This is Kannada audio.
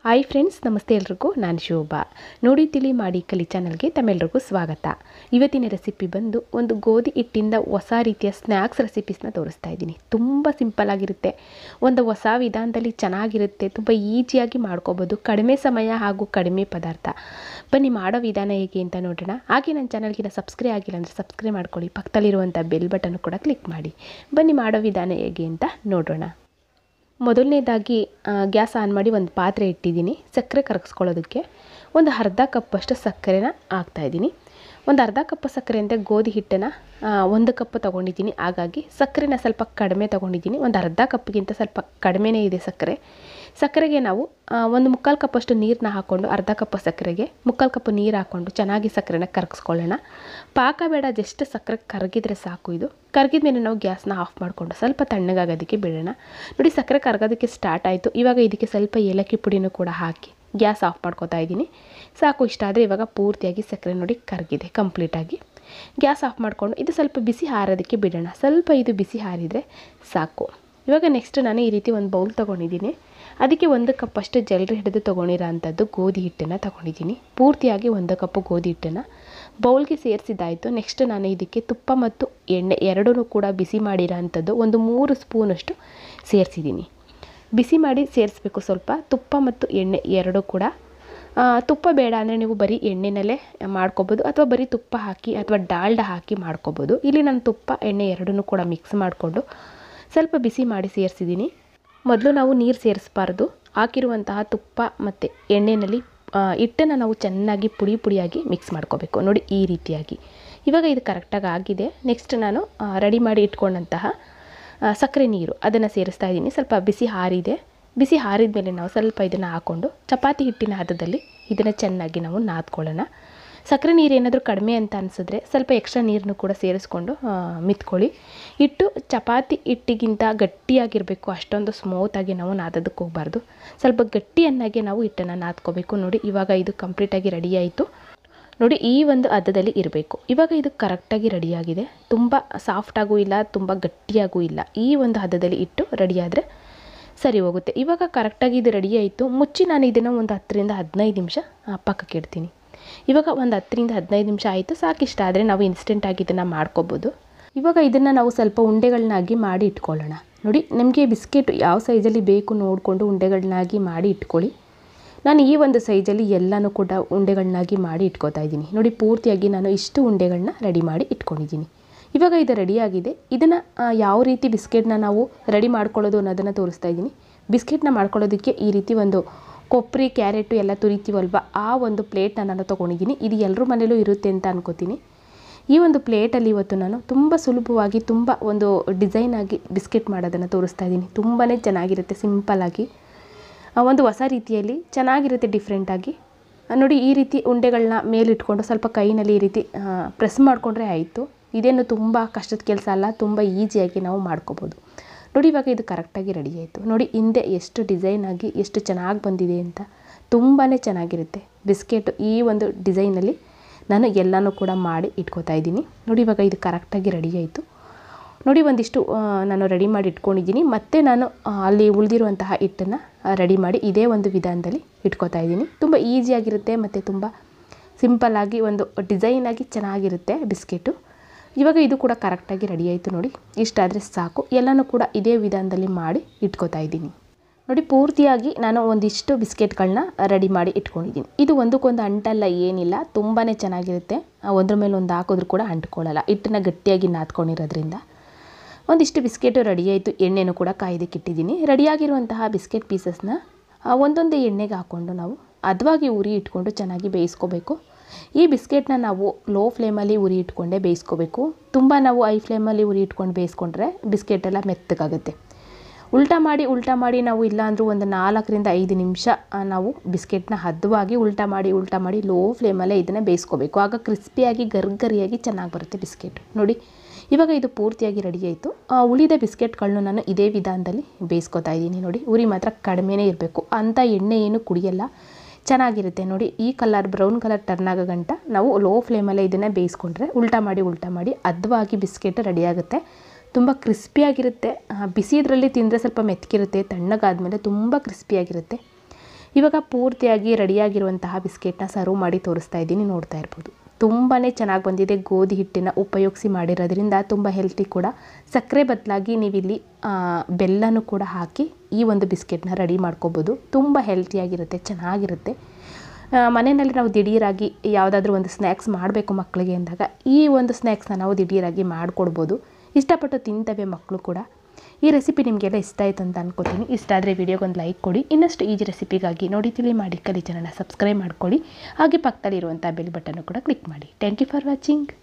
ಹಾಯ್ ಫ್ರೆಂಡ್ಸ್ ನಮಸ್ತೆ ಎಲ್ರಿಗೂ ನಾನು ಶೋಭಾ ನೋಡಿ ತಿಳಿ ಮಾಡಿ ಕಲಿ ಚಾನಲ್ಗೆ ತಮ್ಮೆಲ್ರಿಗೂ ಸ್ವಾಗತ ಇವತ್ತಿನ ರೆಸಿಪಿ ಬಂದು ಒಂದು ಗೋಧಿ ಹಿಟ್ಟಿಂದ ಹೊಸ ರೀತಿಯ ಸ್ನ್ಯಾಕ್ಸ್ ರೆಸಿಪೀಸ್ನ ತೋರಿಸ್ತಾ ಇದ್ದೀನಿ ತುಂಬ ಸಿಂಪಲ್ ಆಗಿರುತ್ತೆ ಒಂದು ಹೊಸ ವಿಧಾನದಲ್ಲಿ ಚೆನ್ನಾಗಿರುತ್ತೆ ತುಂಬ ಈಸಿಯಾಗಿ ಮಾಡ್ಕೋಬೋದು ಕಡಿಮೆ ಸಮಯ ಹಾಗೂ ಕಡಿಮೆ ಪದಾರ್ಥ ಬನ್ನಿ ಮಾಡೋ ವಿಧಾನ ಹೇಗೆ ಅಂತ ನೋಡೋಣ ಹಾಗೆ ನನ್ನ ಚಾನಲ್ಗಿನ ಸಬ್ಸ್ಕ್ರೈಬ್ ಆಗಿಲ್ಲ ಅಂದರೆ ಸಬ್ಸ್ಕ್ರೈಬ್ ಮಾಡ್ಕೊಳ್ಳಿ ಪಕ್ಕದಲ್ಲಿರುವಂಥ ಬೆಲ್ ಬಟನ್ ಕೂಡ ಕ್ಲಿಕ್ ಮಾಡಿ ಬನ್ನಿ ಮಾಡೋ ವಿಧಾನ ಹೇಗೆ ಅಂತ ನೋಡೋಣ ಮೊದಲನೇದಾಗಿ ಗ್ಯಾಸ್ ಆನ್ ಮಾಡಿ ಒಂದು ಪಾತ್ರೆ ಇಟ್ಟಿದ್ದೀನಿ ಸಕ್ಕರೆ ಕರಗಿಸ್ಕೊಳ್ಳೋದಕ್ಕೆ ಒಂದು ಅರ್ಧ ಕಪ್ಪಷ್ಟು ಸಕ್ಕರೆನ ಹಾಕ್ತಾಯಿದ್ದೀನಿ ಒಂದು ಅರ್ಧ ಕಪ್ ಸಕ್ಕರೆ ಅಂತ ಗೋಧಿ ಹಿಟ್ಟನ್ನು ಒಂದು ಕಪ್ ತೊಗೊಂಡಿದ್ದೀನಿ ಹಾಗಾಗಿ ಸಕ್ಕರೆನ ಸ್ವಲ್ಪ ಕಡಿಮೆ ತೊಗೊಂಡಿದ್ದೀನಿ ಒಂದು ಅರ್ಧ ಕಪ್ಗಿಂತ ಸ್ವಲ್ಪ ಕಡಿಮೆನೇ ಇದೆ ಸಕ್ಕರೆ ಸಕ್ಕರೆಗೆ ನಾವು ಒಂದು ಮುಕ್ಕಾಲು ಕಪ್ಪಷ್ಟು ನೀರನ್ನ ಹಾಕ್ಕೊಂಡು ಅರ್ಧ ಕಪ್ ಸಕ್ಕರೆಗೆ ಮುಕ್ಕಾಲು ಕಪ್ ನೀರು ಹಾಕ್ಕೊಂಡು ಚೆನ್ನಾಗಿ ಸಕ್ಕರೆನ ಕರಗಿಸ್ಕೊಳ್ಳೋಣ ಪಾಕ ಬೇಡ ಜಸ್ಟ್ ಸಕ್ಕರೆ ಕರಗಿದ್ರೆ ಸಾಕು ಇದು ಕರಗಿದ ಮೇಲೆ ನಾವು ಗ್ಯಾಸ್ನ ಆಫ್ ಮಾಡಿಕೊಂಡು ಸ್ವಲ್ಪ ತಣ್ಣಗಾಗೋದಕ್ಕೆ ಬಿಡೋಣ ನೋಡಿ ಸಕ್ಕರೆ ಕರಗೋದಕ್ಕೆ ಸ್ಟಾರ್ಟ್ ಆಯಿತು ಇವಾಗ ಇದಕ್ಕೆ ಸ್ವಲ್ಪ ಏಲಕ್ಕಿ ಪುಡಿನೂ ಕೂಡ ಹಾಕಿ ಗ್ಯಾಸ್ ಆಫ್ ಮಾಡ್ಕೊತಾ ಇದ್ದೀನಿ ಸಾಕು ಇಷ್ಟ ಆದರೆ ಇವಾಗ ಪೂರ್ತಿಯಾಗಿ ಸಕ್ಕರೆ ನೋಡಿ ಕರಗಿದೆ ಕಂಪ್ಲೀಟಾಗಿ ಗ್ಯಾಸ್ ಆಫ್ ಮಾಡಿಕೊಂಡು ಇದು ಸ್ವಲ್ಪ ಬಿಸಿ ಹಾರೋದಕ್ಕೆ ಬಿಡೋಣ ಸ್ವಲ್ಪ ಇದು ಬಿಸಿ ಹಾರಿದರೆ ಸಾಕು ಇವಾಗ ನೆಕ್ಸ್ಟ್ ನಾನು ಈ ರೀತಿ ಒಂದು ಬೌಲ್ ತೊಗೊಂಡಿದ್ದೀನಿ ಅದಕ್ಕೆ ಒಂದು ಕಪ್ಪಷ್ಟು ಜಲ್ರಿ ಹಿಡಿದು ತೊಗೊಂಡಿರೋ ಅಂಥದ್ದು ಗೋಧಿ ಹಿಟ್ಟನ್ನು ತೊಗೊಂಡಿದ್ದೀನಿ ಪೂರ್ತಿಯಾಗಿ ಒಂದು ಕಪ್ಪು ಗೋಧಿ ಹಿಟ್ಟನ್ನು ಬೌಲ್ಗೆ ಸೇರಿಸಿದ್ದಾಯಿತು ನೆಕ್ಸ್ಟ್ ನಾನು ಇದಕ್ಕೆ ತುಪ್ಪ ಮತ್ತು ಎಣ್ಣೆ ಎರಡೂ ಕೂಡ ಬಿಸಿ ಮಾಡಿರೋ ಅಂಥದ್ದು ಒಂದು ಮೂರು ಸ್ಪೂನಷ್ಟು ಸೇರಿಸಿದ್ದೀನಿ ಬಿಸಿ ಮಾಡಿ ಸೇರಿಸ್ಬೇಕು ಸ್ವಲ್ಪ ತುಪ್ಪ ಮತ್ತು ಎಣ್ಣೆ ಎರಡೂ ಕೂಡ ತುಪ್ಪ ಬೇಡ ಅಂದರೆ ನೀವು ಬರೀ ಎಣ್ಣೆನಲ್ಲೇ ಮಾಡ್ಕೊಬೋದು ಅಥವಾ ಬರೀ ತುಪ್ಪ ಹಾಕಿ ಅಥವಾ ಡಾಲ್ಡ ಹಾಕಿ ಮಾಡ್ಕೊಬೋದು ಇಲ್ಲಿ ನಾನು ತುಪ್ಪ ಎಣ್ಣೆ ಎರಡನ್ನೂ ಕೂಡ ಮಿಕ್ಸ್ ಮಾಡಿಕೊಂಡು ಸ್ವಲ್ಪ ಬಿಸಿ ಮಾಡಿ ಸೇರಿಸಿದ್ದೀನಿ ಮೊದಲು ನಾವು ನೀರು ಸೇರಿಸಬಾರ್ದು ಹಾಕಿರುವಂತಹ ತುಪ್ಪ ಮತ್ತು ಎಣ್ಣೆಯಲ್ಲಿ ಹಿಟ್ಟನ್ನು ನಾವು ಚೆನ್ನಾಗಿ ಪುಡಿ ಪುಡಿಯಾಗಿ ಮಿಕ್ಸ್ ಮಾಡ್ಕೋಬೇಕು ನೋಡಿ ಈ ರೀತಿಯಾಗಿ ಇವಾಗ ಇದು ಕರೆಕ್ಟಾಗಿ ಆಗಿದೆ ನೆಕ್ಸ್ಟ್ ನಾನು ರೆಡಿ ಮಾಡಿ ಇಟ್ಕೊಂಡಂತಹ ಸಕ್ಕರೆ ನೀರು ಅದನ್ನು ಸೇರಿಸ್ತಾ ಇದ್ದೀನಿ ಸ್ವಲ್ಪ ಬಿಸಿ ಹಾರಿದೆ ಬಿಸಿ ಹಾರಿದ ಮೇಲೆ ನಾವು ಸ್ವಲ್ಪ ಇದನ್ನು ಹಾಕ್ಕೊಂಡು ಚಪಾತಿ ಹಿಟ್ಟಿನ ಹದದಲ್ಲಿ ಇದನ್ನು ಚೆನ್ನಾಗಿ ನಾವು ನಾದ್ಕೊಳ್ಳೋಣ ಸಕ್ಕರೆ ನೀರು ಏನಾದರೂ ಕಡಿಮೆ ಅಂತ ಅನಿಸಿದ್ರೆ ಸ್ವಲ್ಪ ಎಕ್ಸ್ಟ್ರಾ ನೀರನ್ನು ಕೂಡ ಸೇರಿಸ್ಕೊಂಡು ಮಿತ್ಕೊಳ್ಳಿ ಹಿಟ್ಟು ಚಪಾತಿ ಹಿಟ್ಟಿಗಿಂತ ಗಟ್ಟಿಯಾಗಿರಬೇಕು ಅಷ್ಟೊಂದು ಸ್ಮೂತಾಗಿ ನಾವು ನಾದೋದಕ್ಕೆ ಹೋಗಬಾರ್ದು ಸ್ವಲ್ಪ ಗಟ್ಟಿಯನ್ನಾಗಿ ನಾವು ಹಿಟ್ಟನ್ನು ನಾದ್ಕೋಬೇಕು ನೋಡಿ ಇವಾಗ ಇದು ಕಂಪ್ಲೀಟಾಗಿ ರೆಡಿ ಆಯಿತು ನೋಡಿ ಈ ಒಂದು ಹದದಲ್ಲಿ ಇರಬೇಕು ಇವಾಗ ಇದು ಕರೆಕ್ಟಾಗಿ ರೆಡಿಯಾಗಿದೆ ತುಂಬ ಸಾಫ್ಟಾಗೂ ಇಲ್ಲ ತುಂಬ ಗಟ್ಟಿಯಾಗೂ ಇಲ್ಲ ಈ ಒಂದು ಹದದಲ್ಲಿ ಇಟ್ಟು ರೆಡಿಯಾದರೆ ಸರಿ ಹೋಗುತ್ತೆ ಇವಾಗ ಕರೆಕ್ಟಾಗಿ ಇದು ರೆಡಿ ಆಯಿತು ಮುಚ್ಚಿ ನಾನು ಇದನ್ನು ಒಂದು ಹತ್ತರಿಂದ ಹದಿನೈದು ನಿಮಿಷ ಪಕ್ಕಕ್ಕೆ ಇಡ್ತೀನಿ ಇವಾಗ ಒಂದು ಹತ್ತರಿಂದ ಹದಿನೈದು ನಿಮಿಷ ಆಯಿತು ಸಾಕಿಷ್ಟ ಆದರೆ ನಾವು ಇನ್ಸ್ಟೆಂಟಾಗಿ ಇದನ್ನು ಮಾಡ್ಕೋಬೋದು ಇವಾಗ ಇದನ್ನು ನಾವು ಸ್ವಲ್ಪ ಉಂಡೆಗಳನ್ನಾಗಿ ಮಾಡಿ ಇಟ್ಕೊಳ್ಳೋಣ ನೋಡಿ ನಿಮಗೆ ಬಿಸ್ಕೆಟ್ ಯಾವ ಸೈಜಲ್ಲಿ ಬೇಕು ನೋಡಿಕೊಂಡು ಉಂಡೆಗಳನ್ನಾಗಿ ಮಾಡಿ ಇಟ್ಕೊಳ್ಳಿ ನಾನು ಈ ಒಂದು ಸೈಜಲ್ಲಿ ಎಲ್ಲನೂ ಕೂಡ ಉಂಡೆಗಳನ್ನಾಗಿ ಮಾಡಿ ಇಟ್ಕೋತಾ ಇದ್ದೀನಿ ನೋಡಿ ಪೂರ್ತಿಯಾಗಿ ನಾನು ಇಷ್ಟು ಉಂಡೆಗಳನ್ನ ರೆಡಿ ಮಾಡಿ ಇಟ್ಕೊಂಡಿದ್ದೀನಿ ಇವಾಗ ಇದು ರೆಡಿಯಾಗಿದೆ ಇದನ್ನು ಯಾವ ರೀತಿ ಬಿಸ್ಕೆಟ್ನ ನಾವು ರೆಡಿ ಮಾಡ್ಕೊಳ್ಳೋದು ಅನ್ನೋದನ್ನು ತೋರಿಸ್ತಾ ಇದ್ದೀನಿ ಬಿಸ್ಕೆಟ್ನ ಮಾಡ್ಕೊಳ್ಳೋದಕ್ಕೆ ಈ ರೀತಿ ಒಂದು ಕೊಬ್ಬರಿ ಕ್ಯಾರೆಟು ಎಲ್ಲ ತುರಿತೀವಲ್ವ ಆ ಒಂದು ಪ್ಲೇಟ್ನ ನಾನು ತೊಗೊಂಡಿದ್ದೀನಿ ಇದು ಎಲ್ಲರ ಮನೇಲೂ ಇರುತ್ತೆ ಅಂತ ಅನ್ಕೋತೀನಿ ಈ ಒಂದು ಪ್ಲೇಟಲ್ಲಿ ಇವತ್ತು ನಾನು ತುಂಬ ಸುಲಭವಾಗಿ ತುಂಬ ಒಂದು ಡಿಸೈನಾಗಿ ಬಿಸ್ಕೆಟ್ ಮಾಡೋದನ್ನು ತೋರಿಸ್ತಾ ಇದ್ದೀನಿ ತುಂಬಾ ಚೆನ್ನಾಗಿರುತ್ತೆ ಸಿಂಪಲ್ಲಾಗಿ ಒಂದು ಹೊಸ ರೀತಿಯಲ್ಲಿ ಚೆನ್ನಾಗಿರುತ್ತೆ ಡಿಫ್ರೆಂಟಾಗಿ ನೋಡಿ ಈ ರೀತಿ ಉಂಡೆಗಳನ್ನ ಮೇಲಿಟ್ಕೊಂಡು ಸ್ವಲ್ಪ ಕೈನಲ್ಲಿ ಈ ರೀತಿ ಪ್ರೆಸ್ ಮಾಡಿಕೊಂಡ್ರೆ ಆಯಿತು ಇದೇನು ತುಂಬ ಕಷ್ಟದ ಕೆಲಸ ಅಲ್ಲ ತುಂಬ ಈಸಿಯಾಗಿ ನಾವು ಮಾಡ್ಕೋಬೋದು ನೋಡಿ ಇವಾಗ ಇದು ಕರೆಕ್ಟಾಗಿ ರೆಡಿ ಆಯಿತು ನೋಡಿ ಹಿಂದೆ ಎಷ್ಟು ಡಿಸೈನಾಗಿ ಎಷ್ಟು ಚೆನ್ನಾಗಿ ಬಂದಿದೆ ಅಂತ ತುಂಬಾ ಚೆನ್ನಾಗಿರುತ್ತೆ ಬಿಸ್ಕೆಟ್ ಈ ಒಂದು ಡಿಸೈನಲ್ಲಿ ನಾನು ಎಲ್ಲನೂ ಕೂಡ ಮಾಡಿ ಇಟ್ಕೋತಾ ಇದ್ದೀನಿ ನೋಡಿ ಇವಾಗ ಇದು ಕರೆಕ್ಟಾಗಿ ರೆಡಿ ಆಯಿತು ನೋಡಿ ಒಂದಿಷ್ಟು ನಾನು ರೆಡಿ ಮಾಡಿ ಇಟ್ಕೊಂಡಿದ್ದೀನಿ ಮತ್ತು ನಾನು ಅಲ್ಲಿ ಉಳಿದಿರುವಂತಹ ಹಿಟ್ಟನ್ನು ರೆಡಿ ಮಾಡಿ ಇದೇ ಒಂದು ವಿಧಾನದಲ್ಲಿ ಇಟ್ಕೋತಾ ಇದ್ದೀನಿ ತುಂಬ ಈಸಿಯಾಗಿರುತ್ತೆ ಮತ್ತು ತುಂಬ ಸಿಂಪಲ್ಲಾಗಿ ಒಂದು ಡಿಸೈನಾಗಿ ಚೆನ್ನಾಗಿರುತ್ತೆ ಬಿಸ್ಕೆಟು ಇವಾಗ ಇದು ಕೂಡ ಕರೆಕ್ಟಾಗಿ ರೆಡಿ ಆಯಿತು ನೋಡಿ ಇಷ್ಟಾದರೆ ಸಾಕು ಎಲ್ಲನೂ ಕೂಡ ಇದೇ ವಿಧಾನದಲ್ಲಿ ಮಾಡಿ ಇಟ್ಕೋತಾ ಇದ್ದೀನಿ ನೋಡಿ ಪೂರ್ತಿಯಾಗಿ ನಾನು ಒಂದಿಷ್ಟು ಬಿಸ್ಕೆಟ್ಗಳನ್ನ ರೆಡಿ ಮಾಡಿ ಇಟ್ಕೊಂಡಿದ್ದೀನಿ ಇದು ಒಂದಕ್ಕೊಂದು ಅಂಟಲ್ಲ ಏನಿಲ್ಲ ತುಂಬಾ ಚೆನ್ನಾಗಿರುತ್ತೆ ಒಂದ್ರ ಮೇಲೆ ಒಂದು ಹಾಕಿದ್ರೂ ಕೂಡ ಅಂಟ್ಕೊಳ್ಳಲ್ಲ ಹಿಟ್ಟನ್ನ ಗಟ್ಟಿಯಾಗಿ ನಾದ್ಕೊಂಡಿರೋದ್ರಿಂದ ಒಂದಿಷ್ಟು ಬಿಸ್ಕೆಟು ರೆಡಿ ಆಯಿತು ಎಣ್ಣೆನೂ ಕೂಡ ಕಾಯ್ದಕ್ಕೆ ಇಟ್ಟಿದ್ದೀನಿ ರೆಡಿಯಾಗಿರುವಂತಹ ಬಿಸ್ಕೆಟ್ ಪೀಸಸ್ನ ಒಂದೊಂದೇ ಎಣ್ಣೆಗೆ ಹಾಕ್ಕೊಂಡು ನಾವು ಹದವಾಗಿ ಉರಿ ಇಟ್ಕೊಂಡು ಚೆನ್ನಾಗಿ ಬೇಯಿಸ್ಕೋಬೇಕು ಈ ಬಿಸ್ಕೆಟ್ನ ನಾವು ಲೋ ಫ್ಲೇಮಲ್ಲಿ ಉರಿ ಇಟ್ಕೊಂಡೇ ಬೇಯಿಸ್ಕೋಬೇಕು ತುಂಬ ನಾವು ಐ ಫ್ಲೇಮಲ್ಲಿ ಉರಿ ಇಟ್ಕೊಂಡು ಬೇಯಿಸ್ಕೊಂಡ್ರೆ ಬಿಸ್ಕೆಟ್ ಎಲ್ಲ ಮೆತ್ತಗಾಗುತ್ತೆ ಉಲ್ಟಾ ಮಾಡಿ ಉಲ್ಟಾ ಮಾಡಿ ನಾವು ಇಲ್ಲಾಂದ್ರೂ ಒಂದು ನಾಲ್ಕರಿಂದ ಐದು ನಿಮಿಷ ನಾವು ಬಿಸ್ಕೆಟ್ನ ಹದವಾಗಿ ಉಲ್ಟಾ ಮಾಡಿ ಉಲ್ಟಾ ಮಾಡಿ ಲೋ ಫ್ಲೇಮಲ್ಲೇ ಇದನ್ನು ಬೇಯಿಸ್ಕೋಬೇಕು ಆಗ ಕ್ರಿಸ್ಪಿಯಾಗಿ ಗರ್ಗರಿಯಾಗಿ ಚೆನ್ನಾಗಿ ಬರುತ್ತೆ ಬಿಸ್ಕೆಟ್ ನೋಡಿ ಇವಾಗ ಇದು ಪೂರ್ತಿಯಾಗಿ ರೆಡಿ ಆಯಿತು ಉಳಿದ ಬಿಸ್ಕೆಟ್ಗಳನ್ನ ನಾನು ಇದೇ ವಿಧಾನದಲ್ಲಿ ಬೇಯಿಸ್ಕೊತಾ ಇದ್ದೀನಿ ನೋಡಿ ಉರಿ ಮಾತ್ರ ಕಡಿಮೆನೇ ಇರಬೇಕು ಅಂಥ ಎಣ್ಣೆ ಏನು ಕುಡಿಯಲ್ಲ ಚೆನ್ನಾಗಿರುತ್ತೆ ನೋಡಿ ಈ ಕಲರ್ ಬ್ರೌನ್ ಕಲರ್ ಟರ್ನ್ ಆಗೋ ಗಂಟ ನಾವು ಲೋ ಫ್ಲೇಮಲ್ಲೇ ಇದನ್ನು ಬೇಯಿಸ್ಕೊಂಡ್ರೆ ಉಲ್ಟಾ ಮಾಡಿ ಉಲ್ಟಾ ಮಾಡಿ ಹದವಾಗಿ ಬಿಸ್ಕೆಟ್ ರೆಡಿಯಾಗುತ್ತೆ ತುಂಬ ಕ್ರಿಸ್ಪಿಯಾಗಿರುತ್ತೆ ಬಿಸಿ ಇದರಲ್ಲಿ ತಿಂದರೆ ಸ್ವಲ್ಪ ಮೆತ್ತಗಿರುತ್ತೆ ತಣ್ಣಗಾದ್ಮೇಲೆ ತುಂಬ ಕ್ರಿಸ್ಪಿಯಾಗಿರುತ್ತೆ ಇವಾಗ ಪೂರ್ತಿಯಾಗಿ ರೆಡಿಯಾಗಿರುವಂತಹ ಬಿಸ್ಕೆಟ್ನ ಸರ್ವ್ ಮಾಡಿ ತೋರಿಸ್ತಾ ಇದ್ದೀನಿ ನೋಡ್ತಾ ಇರ್ಬೋದು ತುಂಬಾ ಚೆನ್ನಾಗಿ ಬಂದಿದೆ ಗೋಧಿ ಹಿಟ್ಟನ್ನು ಉಪಯೋಗಿಸಿ ಮಾಡಿರೋದ್ರಿಂದ ತುಂಬ ಹೆಲ್ತಿ ಕೂಡ ಸಕ್ಕರೆ ಬದಲಾಗಿ ನೀವಿಲ್ಲಿ ಆ, ಬೆಲ್ಲನೂ ಕೂಡ ಹಾಕಿ ಈ ಒಂದು ಬಿಸ್ಕೆಟ್ನ ರೆಡಿ ಮಾಡ್ಕೋಬೋದು ತುಂಬ ಹೆಲ್ತಿಯಾಗಿರುತ್ತೆ ಚೆನ್ನಾಗಿರುತ್ತೆ ಆ, ಮನೆಯಲ್ಲಿ ನಾವು ದಿಢೀರಾಗಿ ಯಾವುದಾದ್ರೂ ಒಂದು ಸ್ನ್ಯಾಕ್ಸ್ ಮಾಡಬೇಕು ಮಕ್ಕಳಿಗೆ ಅಂದಾಗ ಈ ಒಂದು ಸ್ನ್ಯಾಕ್ಸ್ನ ನಾವು ದಿಢೀರಾಗಿ ಮಾಡಿಕೊಡ್ಬೋದು ಇಷ್ಟಪಟ್ಟು ತಿಂತವೆ ಮಕ್ಕಳು ಕೂಡ ಈ ರೆಸಿಪಿ ನಿಮಗೆಲ್ಲ ಇಷ್ಟ ಆಯಿತು ಅಂತ ಅನ್ಕೋತೀನಿ ಇಷ್ಟ ಆದರೆ ವಿಡಿಯೋಗೊಂದು ಲೈಕ್ ಕೊಡಿ ಇನ್ನಷ್ಟು ಈಜಿ ರೆಸಿಪಿಗಾಗಿ ನೋಡಿ ತಿಳಿ ಮಾಡಿ ಕಲಿ ಚಾನಲ್ನ ಸಬ್ಸ್ಕ್ರೈಬ್ ಮಾಡ್ಕೊಳ್ಳಿ ಹಾಗೆ ಪಕ್ಕದಲ್ಲಿರುವಂಥ ಬೆಲ್ ಬಟನ್ನು ಕೂಡ ಕ್ಲಿಕ್ ಮಾಡಿ ಥ್ಯಾಂಕ್ ಯು ಫಾರ್ ವಾಚಿಂಗ್